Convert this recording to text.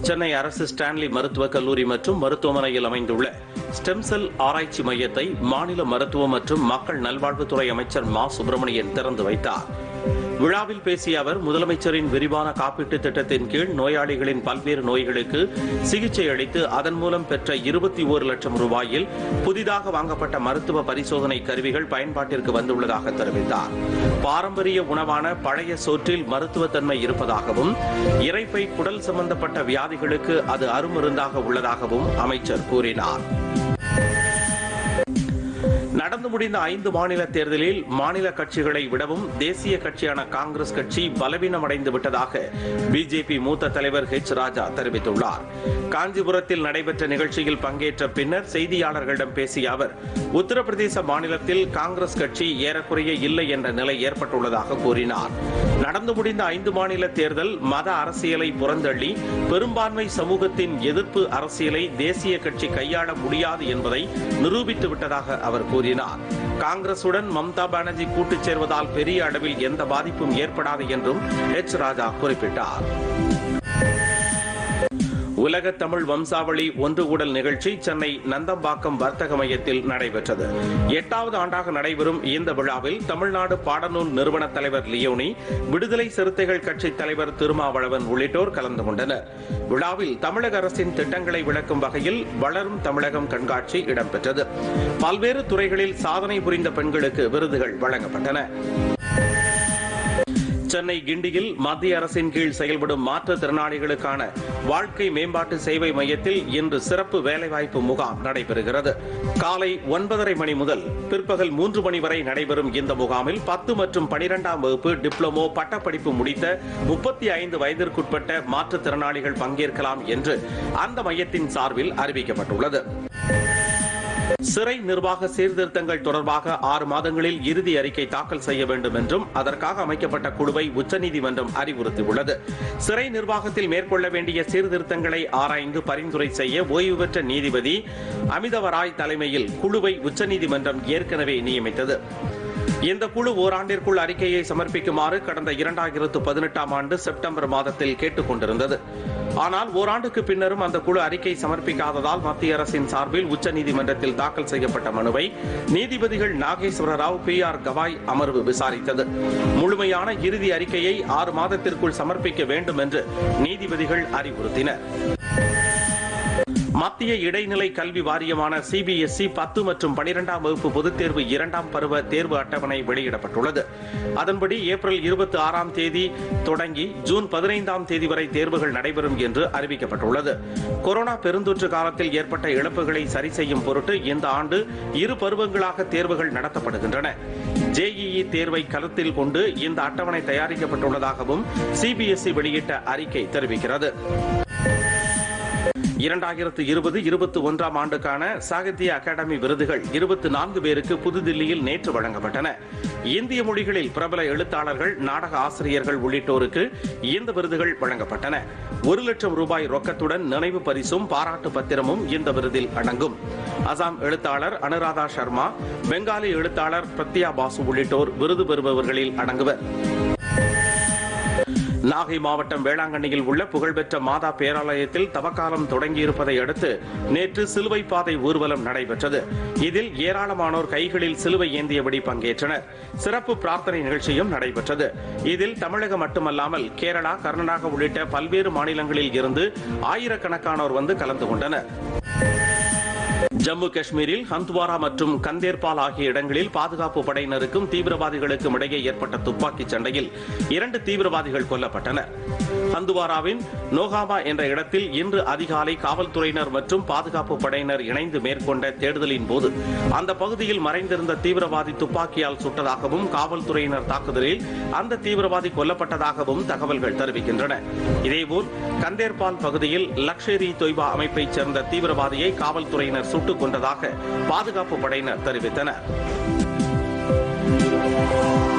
சென்னை அரசு ஸ்டான்லி மருத்துவக் கல்லூரி மற்றும் மருத்துவமனையில் அமைந்துள்ள ஸ்டெம் செல் ஆராய்ச்சி மையத்தை மாநில மருத்துவ மற்றும் மக்கள் நல்வாழ்வுத்துறை அமைச்சர் மா சுப்பிரமணியன் திறந்து வைத்தார் விழாவில் பேசிய அவர் முதலமைச்சரின் விரிவான காப்பீட்டுத் திட்டத்தின் கீழ் நோயாளிகளின் பல்வேறு நோய்களுக்கு சிகிச்சை அளித்து அதன் மூலம் பெற்ற இருபத்தி ஓரு லட்சம் ரூபாயில் புதிதாக வாங்கப்பட்ட மருத்துவ பரிசோதனை கருவிகள் பயன்பாட்டிற்கு வந்துள்ளதாக தெரிவித்தார் பாரம்பரிய உணவான பழைய சோற்றில் மருத்துவத்தன்மை இருப்பதாகவும் இரைப்பை குடல் சம்பந்தப்பட்ட வியாதிகளுக்கு அது அருமருந்தாக உள்ளதாகவும் அமைச்சர் கூறினார் நடந்து முடிந்த ஐந்து மாநில தேர்தலில் மாநில கட்சிகளை விடவும் தேசிய கட்சியான காங்கிரஸ் கட்சி பலவீனமடைந்து விட்டதாக பிஜேபி மூத்த தலைவர் ஹெச் ராஜா தெரிவித்துள்ளார் காஞ்சிபுரத்தில் நடைபெற்ற நிகழ்ச்சியில் பங்கேற்ற பின்னர் செய்தியாளர்களிடம் பேசிய அவர் உத்தரப்பிரதேச மாநிலத்தில் காங்கிரஸ் கட்சி ஏறக்குறைய இல்லை என்ற நிலை ஏற்பட்டுள்ளதாக கூறினார் நடந்து முடிந்த ஐந்து மாநில தேர்தல் மத அரசியலை புறந்தள்ளி பெரும்பான்மை சமூகத்தின் எதிர்ப்பு அரசியலை தேசிய கட்சி கையாள முடியாது என்பதை நிரூபித்து விட்டதாக அவர் கூறினார் காங்கிரசுடன் மம்தா பானர்ஜி கூட்டுச் சேர்வதால் பெரிய அளவில் எந்த பாதிப்பும் ஏற்படாது என்றும் எச் ராஜா குறிப்பிட்டார் உலக தமிழ் வம்சாவளி ஒன்று கூடல் நிகழ்ச்சி சென்னை நந்தம்பாக்கம் வர்த்தக மையத்தில் நடைபெற்றது எட்டாவது ஆண்டாக நடைபெறும் இந்த விழாவில் தமிழ்நாடு பாடநூல் நிறுவன தலைவர் லியோனி விடுதலை சிறுத்தைகள் கட்சி தலைவர் திருமாவளவன் உள்ளிட்டோர் கலந்து கொண்டனர் விழாவில் தமிழக அரசின் திட்டங்களை விளக்கும் வகையில் வளரும் தமிழகம் கண்காட்சி இடம்பெற்றது பல்வேறு துறைகளில் சாதனை புரிந்த பெண்களுக்கு விருதுகள் வழங்கப்பட்டன சென்னை கிண்டியில் மத்திய அரசின் கீழ் செயல்படும் மாற்றுத்திறனாளிகளுக்கான வாழ்க்கை மேம்பாட்டு சேவை மையத்தில் இன்று சிறப்பு வேலைவாய்ப்பு முகாம் நடைபெறுகிறது காலை ஒன்பதரை மணி முதல் பிற்பகல் மூன்று மணி வரை நடைபெறும் இந்த முகாமில் பத்து மற்றும் பனிரெண்டாம் வகுப்பு டிப்ளமோ பட்டப்படிப்பு முடித்த முப்பத்தி ஐந்து வயதிற்குட்பட்ட மாற்றுத்திறனாளிகள் பங்கேற்கலாம் என்று அந்த மையத்தின் சார்பில் அறிவிக்கப்பட்டுள்ளது சிறை நிர்வாக சீர்திருத்தங்கள் தொடர்பாக ஆறு மாதங்களில் இறுதி அறிக்கை தாக்கல் செய்ய வேண்டும் என்றும் அதற்காக அமைக்கப்பட்ட குழுவை உச்சநீதிமன்றம் அறிவுறுத்தியுள்ளது சிறை நிர்வாகத்தில் மேற்கொள்ள வேண்டிய சீர்திருத்தங்களை ஆராய்ந்து பரிந்துரை செய்ய ஓய்வு பெற்ற நீதிபதி அமிதவராய் தலைமையில் குழுவை உச்சநீதிமன்றம் ஏற்கனவே நியமித்தது இந்த குழு ஓராண்டிற்குள் அறிக்கையை சமர்ப்பிக்குமாறு கடந்த இரண்டாயிரத்து பதினெட்டாம் ஆண்டு செப்டம்பர் மாதத்தில் கேட்டுக் கொண்டிருந்தது ஆனால் ஓராண்டுக்கு பின்னரும் அந்த குழு அறிக்கை சமர்ப்பிக்காததால் மத்திய அரசின் சார்பில் உச்சநீதிமன்றத்தில் தாக்கல் செய்யப்பட்ட மனுவை நீதிபதிகள் நாகேஸ்வர ராவ் பி ஆர் கவாய் அமர்வு விசாரித்தது முழுமையான இறுதி அறிக்கையை ஆறு மாதத்திற்குள் சமர்ப்பிக்க வேண்டும் என்று நீதிபதிகள் அறிவுறுத்தினர் மத்திய இடைநிலை கல்வி வாரியமான சிபிஎஸ்இ பத்து மற்றும் பனிரெண்டாம் வகுப்பு பொதுத் தேர்வு இரண்டாம் பருவ தேர்வு அட்டவணை வெளியிடப்பட்டுள்ளது அதன்படி ஏப்ரல் இருபத்தி ஆறாம் தேதி தொடங்கி ஜூன் பதினைந்தாம் தேதி வரை தேர்வுகள் நடைபெறும் என்று அறிவிக்கப்பட்டுள்ளது கொரோனா பெருந்தொற்று காலத்தில் ஏற்பட்ட இழப்புகளை சரி செய்யும் பொருட்டு இந்த ஆண்டு இரு பருவங்களாக தேர்வுகள் நடத்தப்படுகின்றன ஜேஇஇ தேர்வை கருத்தில் கொண்டு இந்த அட்டவணை தயாரிக்கப்பட்டுள்ளதாகவும் சிபிஎஸ்இ வெளியிட்ட அறிக்கை தெரிவிக்கிறது இரண்டாயிரத்து இருபது இருபத்தி ஒன்றாம் ஆண்டுக்கான சாகித்ய அகாடமி விருதுகள் இருபத்தி நான்கு பேருக்கு புதுதில்லியில் நேற்று வழங்கப்பட்டன இந்திய மொழிகளில் பிரபல எழுத்தாளர்கள் நாடக ஆசிரியர்கள் உள்ளிட்டோருக்கு இந்த விருதுகள் வழங்கப்பட்டன ஒரு லட்சம் ரூபாய் ரொக்கத்துடன் நினைவு பரிசும் பாராட்டு பத்திரமும் இந்த விருதில் அடங்கும் அசாம் எழுத்தாளர் அனுராதா சர்மா பெங்காலி எழுத்தாளர் பிரத்யா பாசு உள்ளிட்டோர் விருது பெறுபவர்களில் அடங்குவர் நாகை மாவட்டம் வேளாங்கண்ணியில் உள்ள புகழ்பெற்ற மாதா பேராலயத்தில் தவக்காலம் தொடங்கியிருப்பதை அடுத்து நேற்று சிலுவை பாதை ஊர்வலம் நடைபெற்றது இதில் ஏராளமானோர் கைகளில் சிலுவை ஏந்தியபடி பங்கேற்றனர் சிறப்பு பிரார்த்தனை நிகழ்ச்சியும் நடைபெற்றது இதில் தமிழகம் மட்டுமல்லாமல் கேரளா கர்நாடகா உள்ளிட்ட பல்வேறு மாநிலங்களில் இருந்து ஆயிரக்கணக்கானோர் வந்து கலந்து கொண்டனர் ஜம்மு காஷ்மீரில் ஹந்த்வாரா மற்றும் கந்தேர்பால் ஆகிய இடங்களில் பாதுகாப்பு படையினருக்கும் தீவிரவாதிகளுக்கும் இடையே ஏற்பட்ட துப்பாக்கிச் சண்டையில் இரண்டு தீவிரவாதிகள் கொல்லப்பட்டனர் ஹந்துவாராவின் நோகாமா என்ற இடத்தில் இன்று அதிகாலை காவல்துறையினர் மற்றும் பாதுகாப்பு படையினர் இணைந்து மேற்கொண்ட தேடுதலின் போது அந்த பகுதியில் மறைந்திருந்த தீவிரவாதி துப்பாக்கியால் சுட்டதாகவும் காவல்துறையினர் தாக்குதலில் அந்த தீவிரவாதி கொல்லப்பட்டதாகவும் தகவல்கள் தெரிவிக்கின்றன இதேபோல் கந்தேர்பால் பகுதியில் லக்ஷரி தொய்பா அமைப்பைச் சேர்ந்த தீவிரவாதியை காவல்துறையினர் சுட்டுக் கொண்டதாக பாதுகாப்பு படையினர் தெரிவித்தனர்